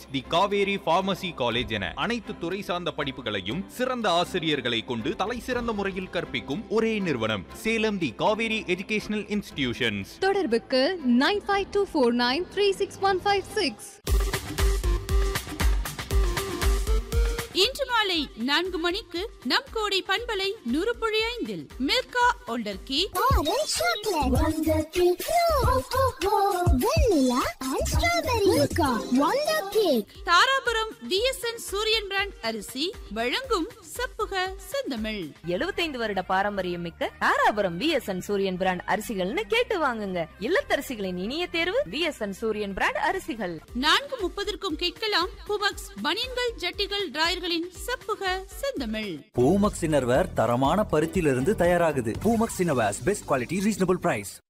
தி Kaveri pharmacy college என அனைத்து துறை சார்ந்த படிப்புகளையும் சிறந்த ஆசிரியர்களை கொண்டு தலைசிறந்த முறையில் கற்பிக்கும் ஒரே நிறுவனம் Salem the Kaveri educational institutions தொடர்புக்கு nine five two four nine three six one five six இன்று மாலை நான்கு மணிக்கு நம் கோடை பண்பலை நூறு புள்ளி ஐந்தில் Milka wonder cake Orange chocolate, Wonder Cake, Vanilla and Strawberry, Milka, Wonder Cake. Dharapuram VSN Suriyan brand அரிசி வழங்கும் சப்புக செந்தமிழ் 75 வருட பாரம்பரியம் மிக்க தாராபுரம் விஎஸ்என் சூரியன் பிராண்ட் அரிசிகள்னு கேட்டு வாங்குங்க இல்லத்தரசிகளின் இனிய தேர்வு விஎஸ்என் சூரியன் பிராண்ட் அரிசிகள் நான்கு முப்பதற்கும் கேட்கலாம் புமக்ஸ் பனியன்கள் ஜட்டிகள் டிராயர்களின் சப்புக செந்தமிழ் பூமக்ஸ் இன்னர்வேர் தரமான பருத்தியிலிருந்து தயாராகுது Poomex innerwears best quality reasonable price